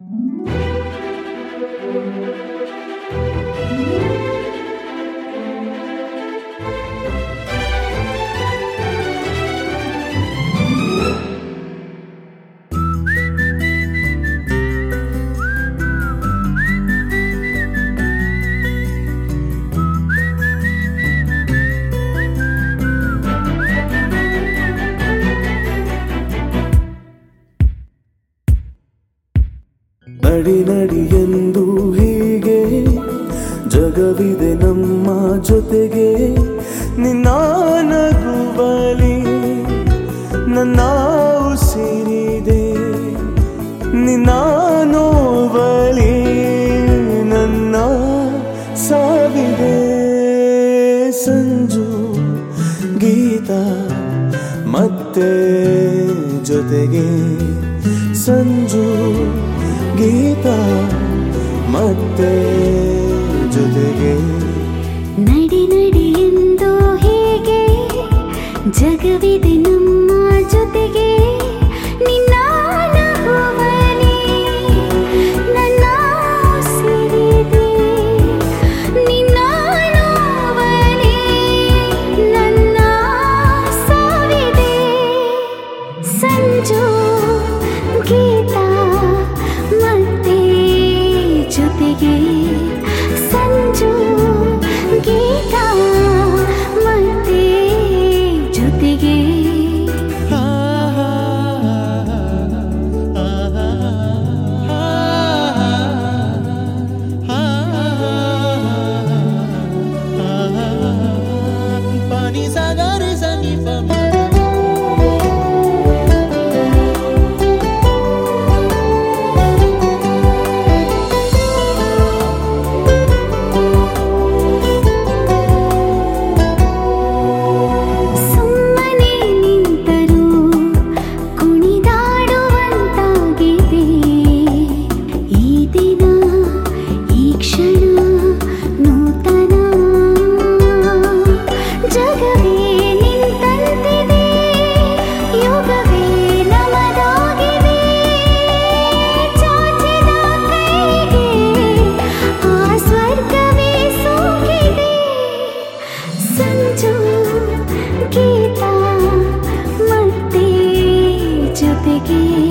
ನಡಿ ನಡಿ ಎಂದು ಹೀಗೆ ಜಗವಿದೆ ನಮ್ಮ ಜೊತೆಗೆ ನಿನ್ನ ನಗುವಲಿ ನನ್ನ ಉಸಿರಿದೆ ನಿನ್ನ ನೋವಲಿ ನನ್ನ ಸಾವಿದೆ ಸಂಜು ಗೀತ ಮತ್ತೆ ಜೊತೆಗೆ ಸಂಜು ಗೀತ ಮತ್ತೆ ಜೊತೆಗೆ ನಡಿ ನಡಿ ಎಂದು ಹೀಗೆ ಜಗವಿದೆ ನಮ್ಮ ಜೊತೆಗೆ ನಿನ್ನ ನಗುವಲಿ ನನ್ನ ಉಸಿರಿದೆ ನಿನ್ನ ನೋವಲಿ ನನ್ನ ಸಾವಿದೆ ಸಂಜು ಗೀತ ಮತ್ತೆ ಜೊತೆಗೆ ಸಂಜು ಗೀತ ಮತ್ತೆ ಜೊತೆಗೆ Pani sagari sangi fami ಸುಮ್ಮನೆ ನಿಂತರೂ ಕುಣಿದಾಡುವಂತಾಗಿದೆ ಈ ದಿನ ಈ ಕ್ಷಣ ನೂತನ ಜಗವೇ ನಿಂತಂತಿದೆ ಯುಗವೇ ನಮದಾಗಿದೆ ಚಾಚಿದ ಕೈಗೆ ಆ ಸ್ವರ್ಗವೇ ಸೋಕಿದೆ ಸಂಜು ಗೀತ ಮತ್ತೆ ಜೊತೆಗೆ